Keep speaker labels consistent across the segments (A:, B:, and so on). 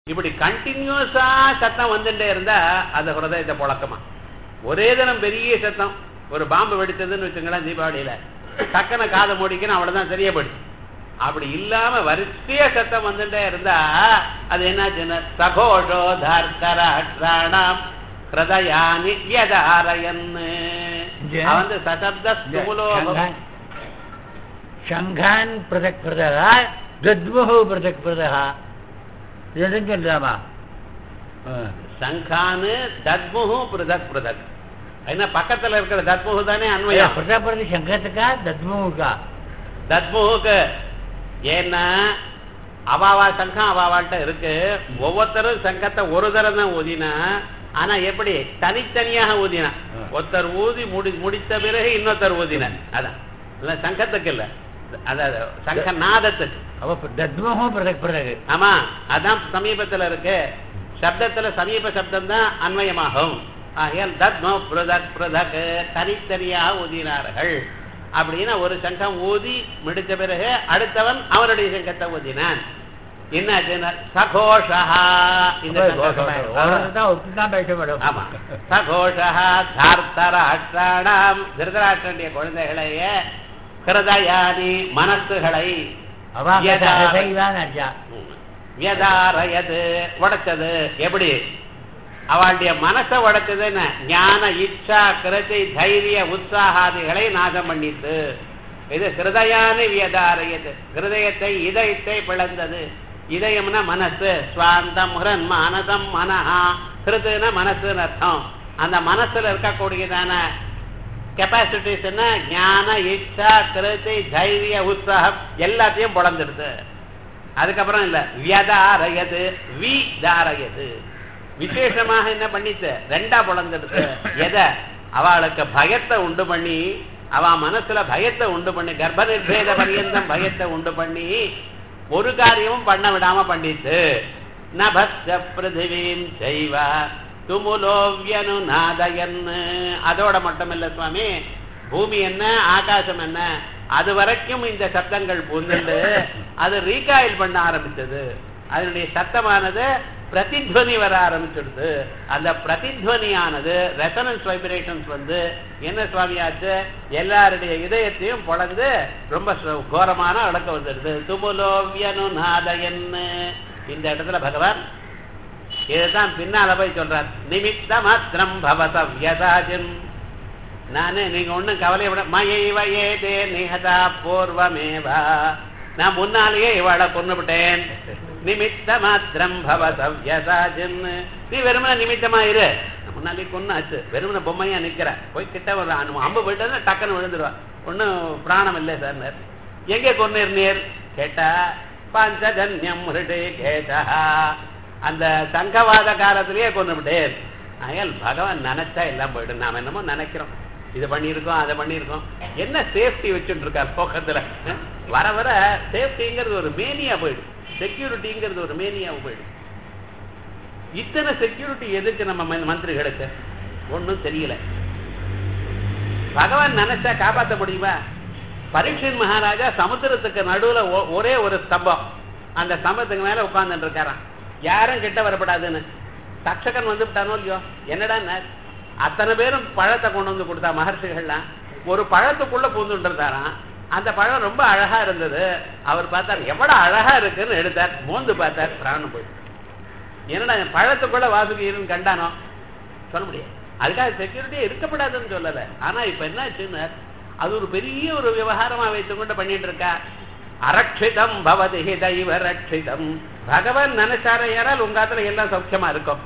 A: இப்படி கண்டினியூஸா சத்தம் வந்துட்டே இருந்தா அது ஹிருதயத்தை புழக்கமா ஒரே தினம் பெரிய சத்தம் ஒரு பாம்பு வெடித்ததுன்னு வச்சுங்களேன் தீபாவளியில டக்குன காதை மூடிக்கணும் அவ்வளவுதான் சரியா போயிடுச்சு அப்படி இல்லாம வரிசையா சத்தம் வந்துட்டே இருந்தா அது என்னாச்சுன்னா சகோஷோ தர்கராணாம் ஹிருதயானி வியதாரயன்னு
B: ஜெய-
A: வந்து சசப்த ஸ்தூலோ
B: शङ्घान् शङ्घान् पृथक् पृथः दद्मुः पृथक् पृथः இதெல்லாம் சொல்லலாமா
A: சங்கானு தத்முகு பிருதக் பிருதக் என்ன பக்கத்துல இருக்கிற தத்முகு தானே அன்வயம்
B: பृथक् पृथक् शङ्खத்துக்கா தத்முகா
A: தத்முகுக்கு ஏன்னா அவாவா சங்கம் அவாவாள்கிட்ட இருக்கு ஒவ்வொருத்தரும் சங்கத்தை ஒரு தரம் தான் ஊதினா ஆனா எப்படி தனித்தனியாக ஊதினா
B: ஆ.
A: ஒருத்தர் ஊதி முடி முடித்த பிறகு இன்னொருத்தர் ஊதினார் அதான் இல்ல சங்கத்துக்கு இல்ல அதாவது சங்க நாதத்துக்கு
B: அவ தத்முகம் பृथक् पृथक्
A: ஆமா அதான் சமீபத்துல இருக்கு சப்தத்துல சமீப சப்தம் தான் அன்வயமாகும் ஆகையால் தத்ம பிரதக் பிரதக் தனித்தனியாக ஊதினார்கள் அப்படின்னு ஒரு சங்கம் ஊதி முடிச்ச பிறகு அடுத்தவன் அவனுடைய சங்கத்தை ஊதினான் என்ன சகோஷா இந்த சங்கம்
B: தான் ஒத்துதான் பேச மேடம்
A: ஆமா சகோஷா தார்த்தராஷ்டிராணாம் திருதராஷ்டிரனுடைய குழந்தைகளையே ஹிருதயானி மனசுகளை
B: அவாதான் அர்ஜா
A: வியதாரயது உடைச்சது எப்படி அவளுடைய மனசை உடைச்சது என்ன ஞான இச்சா கிருதி தைரிய உற்சாகாதிகளை நாசம் பண்ணிட்டு இது ஹிருதயானி வியதாரயது ஹிருதயத்தை இதயத்தை பிளந்தது இதயம்னா மனசு சுவாந்தம் ஹிரன் மனதம் மனஹா ஹிருதுன மனசுன்னு அர்த்தம் அந்த மனசுல இருக்கக்கூடியதான கெப்பாசிட்டிஸ் என்ன ஞான இச்சா கிருதி தைரிய உற்சாகம் எல்லாத்தையும் புலந்துடுது அதுக்கப்புறம் இல்ல வியதாரயது வி தாரயது விசேஷமாக என்ன பண்ணிச்சு ரெண்டா புலந்துடுது எதை அவளுக்கு பயத்தை உண்டு பண்ணி அவ மனசுல பயத்தை உண்டு பண்ணி கர்ப்ப நிர்பேத பரியந்தம் பயத்தை உண்டு பண்ணி ஒரு காரியமும் பண்ண விடாம பண்ணிட்டு நபஸ்த பிருத்திவீம் செய்வ துமுலோவியனு நாதயன்னு அதோட மட்டும் இல்ல சுவாமி பூமி என்ன ஆகாசம் என்ன அது வரைக்கும் இந்த சத்தங்கள் பூந்துண்டு அது ரீகாயில் பண்ண ஆரம்பிச்சது அதனுடைய சத்தமானது பிரதித்வனி வர ஆரம்பிச்சிடுது அந்த பிரதித்வனியானது ரெசனன்ஸ் வைப்ரேஷன்ஸ் வந்து என்ன சுவாமியாச்சு எல்லாருடைய இதயத்தையும் பொழந்து ரொம்ப சு- கோரமான அடக்க வந்துடுது துமுலோவியனு நாதயன்னு இந்த இடத்துல பகவான் இதுதான் பின்னால போய் சொல்றார் நிமித்த மாத்திரம் பவத வியதாஜன் நானு நீங்க ஒண்ணும் கவலைப்பட மயைவ ஏதே நிகதா பூர்வமேவா நான் முன்னாலேயே இவளை கொன்னுவிட்டேன் நிமித்த மாத்திரம் பவத வியதாஜன் நீ வெறுமன நிமித்தமா இரு நான் முன்னாலே கொன்னாச்சு வெறுமன பொம்மையா நிக்கிற போய் கிட்ட ஒரு அனு- அம்பு போயிட்டு டக்குன்னு விழுந்துருவா ஒண்ணும் பிராணம் இல்லை சார் எங்கே கொன்னீர் நீர் கேட்டா பஞ்சஜன்யம் ஹிருடே கேட்டா அந்த சங்கவாத காலத்திலேயே கொண்டுவிட்டேன் ஆகையால் பகவான் நினைச்சா எல்லாம் போயிடும் நாம என்னமோ நினைக்கிறோம் இது பண்ணியிருக்கோம் அதை பண்ணியிருக்கோம் என்ன சேஃப்டி வச்சுட்டு இருக்கார் போக்கத்துல அஹ்? வர வர சேஃப்டிங்கிறது ஒரு மேனியா போயிடும் செக்யூரிட்டிங்கிறது ஒரு மேனியா போயிடும் இத்தனை செக்யூரிட்டி எதுக்கு நம்ம ம- மந்திரிகளுக்கு ஒண்ணும் தெரியல பகவான் நினைச்சா காப்பாற்ற முடியுமா பரீட்சன் மகாராஜா சமுத்திரத்துக்கு நடுவுல ஒ- ஒரே ஒரு ஸ்தம்பம் அந்த ஸ்தம்பத்துக்கு மேல உட்கார்ந்துட்டு இருக்காராம் யாரும் கிட்ட வரப்படாதுன்னு தக்ஷகன் வந்து விட்டானோ இல்லையோ என்னடா அத்தனை பேரும் பழத்தை கொண்டு வந்து கொடுத்தா மகர்ஷிகள்லாம் ஒரு பழத்துக்குள்ள பூந்துட்டு இருந்தாராம் அந்த பழம் ரொம்ப அழகா இருந்தது அவர் பார்த்தார் எவ்வளவு அழகா இருக்குன்னு எடுத்தார் மோந்து பார்த்தார் பிராணம் போயிட்டு என்னடா என் பழத்துக்குள்ள வாசுகின்னு கண்டானோ சொல்ல முடியாது அதுக்காக செக்யூரிட்டியே இருக்கப்படாதுன்னு சொல்லல ஆனா இப்ப என்னாச்சுன்னு அது ஒரு பெரிய ஒரு விவகாரமா வைத்துக்கொண்டு பண்ணிட்டு இருக்கா அரட்சிதம் பவதி தெய்வ ரட்சிதம் பகவான் நினைச்சார யாரால் உங்க ஆத்துல எல்லாம் சௌக்கியமா இருக்கும்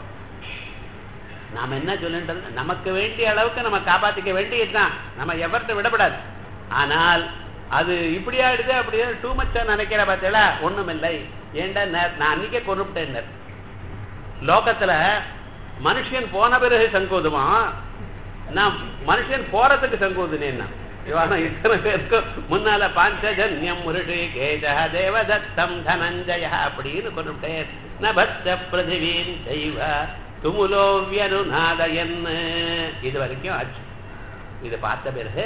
A: நாம என்ன சொல்லின்றது நமக்கு வேண்டிய அளவுக்கு நம்ம காப்பாத்திக்க வேண்டியதுதான் நம்ம எவர்கிட்ட விடப்படாது ஆனால் அது இப்படி ஆயிடுது அப்படியே டூ மச்சா நினைக்கிற பார்த்தீங்களா ஒண்ணும் இல்லை ஏண்டா நான் அன்னைக்கே கொண்டுட்டேன் லோகத்துல மனுஷன் போன பிறகு சங்கோதுமா நான் மனுஷன் போறதுக்கு சங்கோதுனேன் நான் இவான இத்தனை பேருக்கு முன்னால பாஞ்சஜன்யம் முருஷி கேஜ தேவதத்தம் தனஞ்சய அப்படின்னு கொண்டுட்டேன் நபத்த பிரதிவீன் செய்வ துமுலோவியனுநாதயன் இது வரைக்கும் ஆச்சு இது பார்த்த பிறகு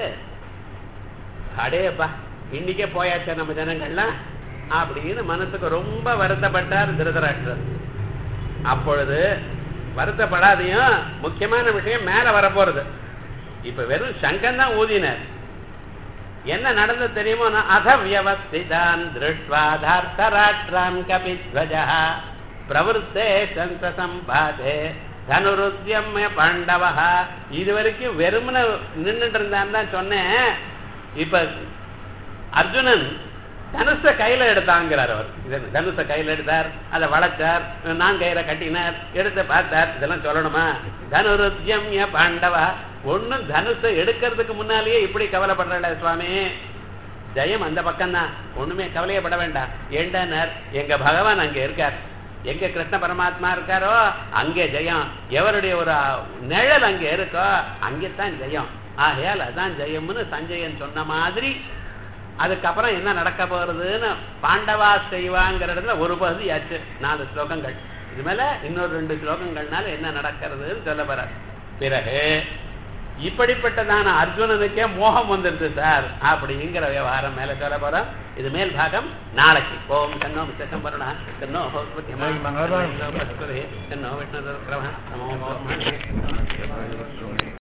A: அடேப்பா இன்னைக்கே போயாச்சா நம்ம ஜனங்கள்லாம் அப்படின்னு மனசுக்கு ரொம்ப வருத்தப்பட்டார் திருதராஷ்டிரர் அப்பொழுது வருத்தப்படாதையும் முக்கியமான விஷயம் மேல வரப்போறது இப்ப வெறும் சங்கம் தான் ஊதினர் என்ன நடந்தது தெரியுமோ அத வியவஸ்திதான் திருஷ்வாதார்த்தராட்ரான் கபித்வஜா பிரவருத்தே சந்த சம்பாதே தனுருத்தியம்ய பாண்டவா இது வரைக்கும் வெறுமன நின்றுட்டு இருந்தான்னு தான் சொன்னேன் இப்ப அர்ஜுனன் தனுச கையில எடுத்தாங்கிறார் அவர் இது தனுச கையில எடுத்தார் அதை வளைச்சார் நான் கயிற கட்டினார் எடுத்து பார்த்தார் இதெல்லாம் சொல்லணுமா தனுருத்தியம்ய பாண்டவா ஒண்ணும் தனுசை எடுக்கிறதுக்கு முன்னாலேயே இப்படி கவலைப்படுறல சுவாமி ஜெயம் அந்த பக்கம்தான் ஒண்ணுமே கவலையப்பட வேண்டாம் ஏண்டானார் எங்க பகவான் அங்க இருக்கார் எங்க கிருஷ்ண பரமாத்மா இருக்காரோ அங்கே ஜெயம் எவருடைய ஒரு நிழல் அங்க இருக்கோ அங்கேத்தான் ஜெயம் ஆகையால் அதான் ஜெயம்னு சஞ்சயன் சொன்ன மாதிரி அதுக்கப்புறம் என்ன நடக்க போறதுன்னு பாண்டவா செய்வாங்கிற இடத்துல ஒரு பகுதி ஆச்சு நாலு ஸ்லோகங்கள் இது மேல இன்னொரு ரெண்டு ஸ்லோகங்கள்னால என்ன நடக்கிறதுன்னு சொல்ல போற பிறகு இப்படிப்பட்டதான அர்ஜுனனுக்கே மோகம் வந்துருது சார் அப்படிங்கிற விவகாரம் மேல சொல்ல போறோம் இது மேல் பாகம் நாளைக்கு ஓம் தன்னோ மிச்சம் வருணா தன்னோ
B: மங்களவாரம்.
A: தன்னோ விஷ்ணு நமோ